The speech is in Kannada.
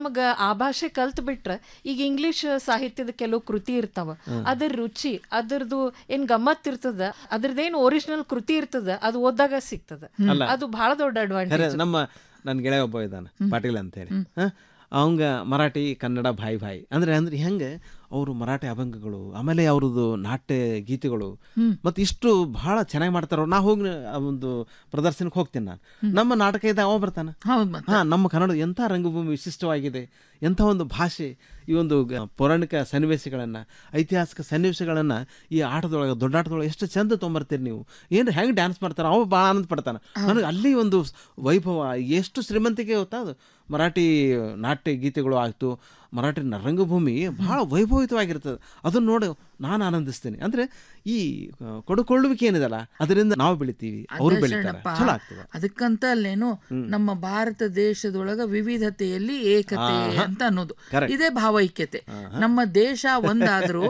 ನಮಗ ಆ ಭಾಷೆ ಕಲ್ತ್ ಬಿಟ್ರ ಈಗ ಇಂಗ್ಲಿಷ್ ಸಾಹಿತ್ಯದ ಕೆಲವು ಕೃತಿ ಇರ್ತಾವ ಅದ್ರ ರುಚಿ ಅದ್ರದ್ದು ಏನ್ ಗಮ್ಮತ್ ಇರ್ತದ ಅದ್ರದ್ದೇನ್ ಒರಿಜಿನಲ್ ಕೃತಿ ಇರ್ತದ ಅದು ಓದಾಗ ಸಿಗ್ತದ ಅದು ಬಹಳ ದೊಡ್ಡ ಖರೆ ಅಡ್ವಾಂಟೇಜ್ ನಮ್ಮ ನನ್ನ ಗೆಳೆಯ ಒಬ್ಬ ಇದ್ದಾನೆ ಪಾಟೀಲ್ ಅಂತೇಳಿ ಅವಂಗ ಮರಾಠಿ ಕನ್ನಡ ಭಾಯಿ ಭಾಯಿ ಅಂದ್ರೆ ಅಂದ್ರೆ ಹೆಂಗೆ ಅವರು ಮರಾಠಿ ಅಭಂಗಗಳು ಆಮೇಲೆ ಅವ್ರದ್ದು ನಾಟ್ಯ ಗೀತೆಗಳು ಮತ್ತು ಇಷ್ಟು ಬಹಳ ಚೆನ್ನಾಗಿ ಮಾಡ್ತಾರ ನಾ ಹೋಗಿ ಆ ಒಂದು ಪ್ರದರ್ಶನಕ್ಕೆ ಹೋಗ್ತೀನಿ ನಾನು ನಮ್ಮ ನಾಟಕ ಇದ್ದ ಅವ ಬರ್ತಾನೆ ಹೌದು ಮತ್ತೆ ಹಾ ನಮ್ಮ ಕನ್ನಡ ಎಂಥ ರಂಗಭೂಮಿ ವಿಶಿಷ್ಟವಾಗಿದೆ ಎಂಥ ಒಂದು ಭಾಷೆ ಈ ಒಂದು ಗ- ಪೌರಾಣಿಕ ಸನ್ನಿವೇಶಗಳನ್ನು ಐತಿಹಾಸಿಕ ಸನ್ನಿವೇಶಗಳನ್ನು ಈ ಆಟದೊಳಗೆ ದೊಡ್ಡಾಟದೊಳಗೆ ಎಷ್ಟು ಚಂದ ತೊಗೊಂಬರ್ತೀರಿ ನೀವು ಏನು ಹೆಂಗೆ ಡ್ಯಾನ್ಸ್ ಮಾಡ್ತಾರೆ ಅವ ಭಾಳ ಆನಂದ ಪಡ್ತಾನೆ ನನಗೆ ಅಲ್ಲಿ ಒಂದು ಸ್- ವೈಭವ ಎಷ್ಟು ಶ್ರೀಮಂತಿಕೆ ಗೊತ್ತಾ ಅದು ಮರಾಠಿ ನಾಟ್ಯ ಗೀತೆಗಳು ಆಯಿತು ಮರಾಠಿ ನ- ರಂಗಭೂಮಿ ಭಾಳ ವೈಭವಿತವಾಗಿರ್ತದೆ ಅದನ್ನು ನೋಡಿ ನಾನು ಆನಂದಿಸ್ತೀನಿ ಅಂದರೆ ಈ ಆ, ಕೊಡುಕೊಳ್ಳುವಿಕೆ ಏನಿದಲ್ಲ ಅದರಿಂದ ನಾವು ಬೆಳಿತೀವಿ ಅವರು ಬೆಳಿತಾರೆ ಶರಣಪ್ಪ, ಚಲೋ ಆಗ್ತದೆ ಅದಕ್ಕಂತ ಅಲ್ಲೇನು ನಮ್ಮ ಭಾರತ ದೇಶದೊಳಗ ವಿವಿಧತೆಯಲ್ಲಿ ಏಕತೆ ಅಂತ ಅನ್ನೋದು Correct. ಇದೇ ಭಾವೈಕ್ಯತೆ ನಮ್ಮ ದೇಶ ಒಂದಾದ್ರೂ